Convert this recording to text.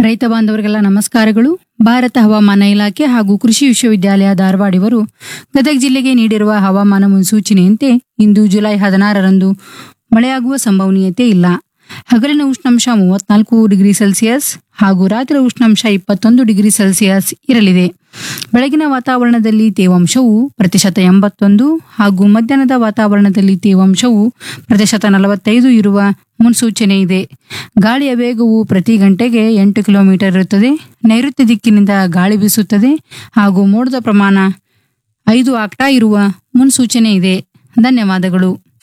ರೈತ ಬಾಂಧವರಿಗೆಲ್ಲ ನಮಸ್ಕಾರಗಳು ಭಾರತ ಹವಾಮಾನ ಇಲಾಖೆ ಹಾಗೂ ಕೃಷಿ ವಿಶ್ವವಿದ್ಯಾಲಯ ಧಾರವಾಡ ಇವರು ಗದಗ ಜಿಲ್ಲೆಗೆ ನೀಡಿರುವ ಹವಾಮಾನ ಮುನ್ಸೂಚನೆಯಂತೆ ಇಂದು ಜುಲೈ ಹದಿನಾರರಂದು ಮಳೆಯಾಗುವ ಸಂಭವನೀಯತೆ ಇಲ್ಲ ಹಗಲಿನ ಉಷ್ಣಾಂಶ ಮೂವತ್ನಾಲ್ಕು ಡಿಗ್ರಿ ಸೆಲ್ಸಿಯಸ್ ಹಾಗೂ ರಾತ್ರಿ ಉಷ್ಣಾಂಶ ಇಪ್ಪತ್ತೊಂದು ಡಿಗ್ರಿ ಸೆಲ್ಸಿಯಸ್ ಇರಲಿದೆ ಬೆಳಗಿನ ವಾತಾವರಣದಲ್ಲಿ ತೇವಾಂಶವು ಪ್ರತಿಶತ ಎಂಬತ್ತೊಂದು ಹಾಗೂ ಮಧ್ಯಾಹ್ನದ ವಾತಾವರಣದಲ್ಲಿ ತೇವಾಂಶವು ಪ್ರತಿಶತ ನಲವತ್ತೈದು ಇರುವ ಮುನ್ಸೂಚನೆ ಇದೆ ಗಾಳಿಯ ವೇಗವು ಪ್ರತಿ ಗಂಟೆಗೆ ಎಂಟು ಕಿಲೋಮೀಟರ್ ಇರುತ್ತದೆ ನೈಋತ್ಯ ದಿಕ್ಕಿನಿಂದ ಗಾಳಿ ಬೀಸುತ್ತದೆ ಹಾಗೂ ಮೋಡದ ಪ್ರಮಾಣ ಐದು ಆಕ್ಟಾ ಇರುವ ಮುನ್ಸೂಚನೆ ಇದೆ ಧನ್ಯವಾದಗಳು